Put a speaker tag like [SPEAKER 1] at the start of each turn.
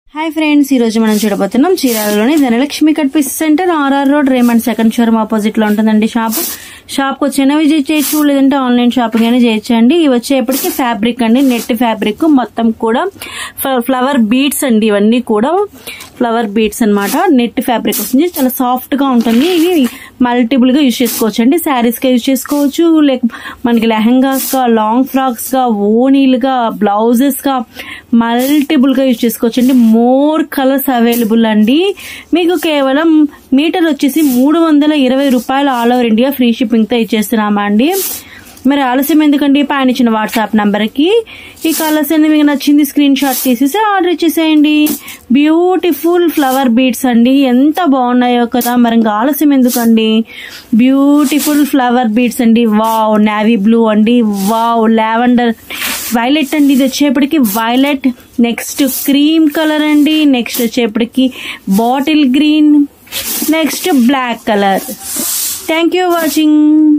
[SPEAKER 1] hi friends ఈ రోజు మనం చూడబోతున్నాం చీరాలలోని Dhanalakshmi cut piece centre RR road Raymond second showroom opposite లో ఉంటుందండి షాప్ షాప్ కు వచ్చిన విజిట్ చేయొచ్చు లేదంటే ఆన్లైన్ షాపింగ్ అయినా చేయొచ్చండి ఇవి వచ్చేప్పటికి ఫ్యాబ్రిక్ అండి నెట్ ఫ్యాబ్రిక్ మొత్తం కూడా ఫ్లవర్ బీడ్స్ అండి ఇవన్నీ కూడా ఫ్లవర్ బీడ్స్ అన్నమాట నెట్ ఫ్యాబ్రిక్ వస్తుంది చాలా సాఫ్ట్ గా ఉంటుంది ఇవి మల్టిపుల్ గా యూజ్ చేసుకోవచ్చు అండి శారీస్ గా యూజ్ చేసుకోవచ్చు లేక మనకి లెహంగాస్ గా లాంగ్ ఫ్రాక్స్ గా ఓనీలుగా బ్లౌజెస్ గా మల్టిపుల్ గా యూజ్ చేసుకోవచ్చు అండి మోర్ కలర్స్ అవైలబుల్ అండి మీకు కేవలం మీటర్ వచ్చేసి మూడు వందల ఇరవై రూపాయలు all over India free shipping తో ఇచ్చేస్తున్నామా అండి మరి ఆలస్యం ఎందుకండి పైన ఇచ్చిన వాట్సాప్ నంబర్ కి ఈ కలర్స్ అనేది మీకు నచ్చింది స్క్రీన్ షాట్ తీసేసి ఆర్డర్ ఇచ్చేసేయండి బ్యూటిఫుల్ ఫ్లవర్ బీడ్స్ అండి ఎంత బాగున్నాయో కదా మరి ఇంకా ఆలస్యం ఎందుకండి బ్యూటిఫుల్ ఫ్లవర్ బీడ్స్ అండి వావ్ నావీ బ్లూ అండి వావ్ లావెండర్ వైలెట్ అండి ఇది వచ్చేప్పటికి వైలెట్ నెక్స్ట్ క్రీమ్ కలర్ అండి నెక్స్ట్ వచ్చేప్పటికి bottle green next black colour thank you watching